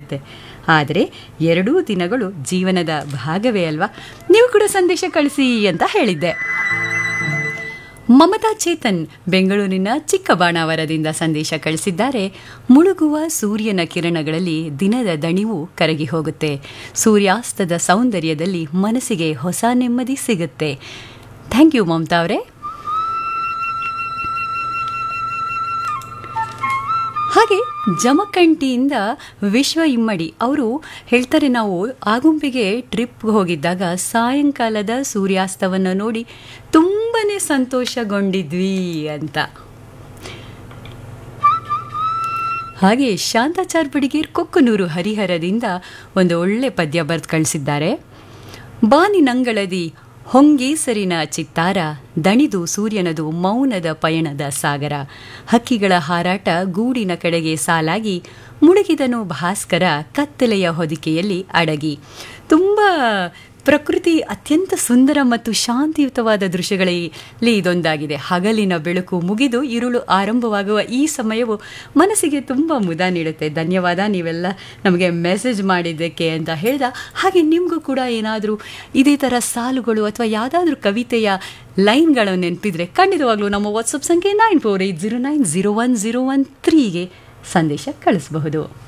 ಇರುತ್ತೆ ಆದರೆ ಎರಡೂ ದಿನಗಳು ಜೀವನದ ಭಾಗವೇ ಅಲ್ವಾ ನೀವು ಕೂಡ ಸಂದೇಶ ಕಳಿಸಿ ಅಂತ ಹೇಳಿದ್ದೆ ಮಮತಾ ಚೇತನ್ ಬೆಂಗಳೂರಿನ ಚಿಕ್ಕಬಾಣಾವರದಿಂದ ಸಂದೇಶ ಕಳಿಸಿದ್ದಾರೆ ಮುಳುಗುವ ಸೂರ್ಯನ ಕಿರಣಗಳಲ್ಲಿ ದಿನದ ದಣಿವು ಕರಗಿ ಹೋಗುತ್ತೆ ಸೂರ್ಯಾಸ್ತದ ಸೌಂದರ್ಯದಲ್ಲಿ ಮನಸ್ಸಿಗೆ ಹೊಸ ನೆಮ್ಮದಿ ಸಿಗುತ್ತೆ ಥ್ಯಾಂಕ್ ಯು ಮಮತಾ ಅವರೇ ಹಾಗೆ ಜಮಖಂಡಿಯಿಂದ ವಿಶ್ವ ಇಮ್ಮಡಿ ಅವರು ಹೇಳ್ತಾರೆ ನಾವು ಆಗುಂಬೆಗೆ ಟ್ರಿಪ್ ಹೋಗಿದ್ದಾಗ ಸಾಯಂಕಾಲದ ಸೂರ್ಯಾಸ್ತವನ್ನು ನೋಡಿ ತುಂಬನೇ ಸಂತೋಷಗೊಂಡಿದ್ವಿ ಅಂತ ಹಾಗೆ ಶಾಂತಾಚಾರ್ ಬಡಿಗೇರ್ ಕೊಕ್ಕನೂರು ಹರಿಹರದಿಂದ ಒಂದು ಒಳ್ಳೆ ಪದ್ಯ ಬರೆದು ಕಳಿಸಿದ್ದಾರೆ ಬಾನಿನಂಗಳದಿ ಹೊಂಗೇಸರಿನ ಚಿತ್ತಾರ ದಣಿದು ಸೂರ್ಯನದು ಮೌನದ ಪಯಣದ ಸಾಗರ ಹಕ್ಕಿಗಳ ಹಾರಾಟ ಗೂಡಿನ ಕಡೆಗೆ ಸಾಲಾಗಿ ಮುಳುಗಿದನು ಭಾಸ್ಕರ ಕತ್ತಲೆಯ ಹೊದಿಕೆಯಲ್ಲಿ ಅಡಗಿ ತುಂಬ ಪ್ರಕೃತಿ ಅತ್ಯಂತ ಸುಂದರ ಮತ್ತು ಶಾಂತಿಯುತವಾದ ದೃಶ್ಯಗಳಲ್ಲಿ ಇದೊಂದಾಗಿದೆ ಹಗಲಿನ ಬೆಳಕು ಮುಗಿದು ಇರುಳು ಆರಂಭವಾಗುವ ಈ ಸಮಯವು ಮನಸ್ಸಿಗೆ ತುಂಬ ಮುದ ನೀಡುತ್ತೆ ಧನ್ಯವಾದ ನೀವೆಲ್ಲ ನಮಗೆ ಮೆಸೇಜ್ ಮಾಡಿದ್ದಕ್ಕೆ ಅಂತ ಹೇಳ್ದ ಹಾಗೆ ನಿಮಗೂ ಕೂಡ ಏನಾದರೂ ಇದೇ ಥರ ಸಾಲುಗಳು ಅಥವಾ ಯಾವುದಾದ್ರೂ ಕವಿತೆಯ ಲೈನ್ಗಳು ನೆನಪಿದ್ರೆ ಖಂಡಿತವಾಗ್ಲೂ ನಮ್ಮ ವಾಟ್ಸಪ್ ಸಂಖ್ಯೆ nine four eight zero nine zero one zero one ತ್ರೀಗೆ ಸಂದೇಶ ಕಳಿಸಬಹುದು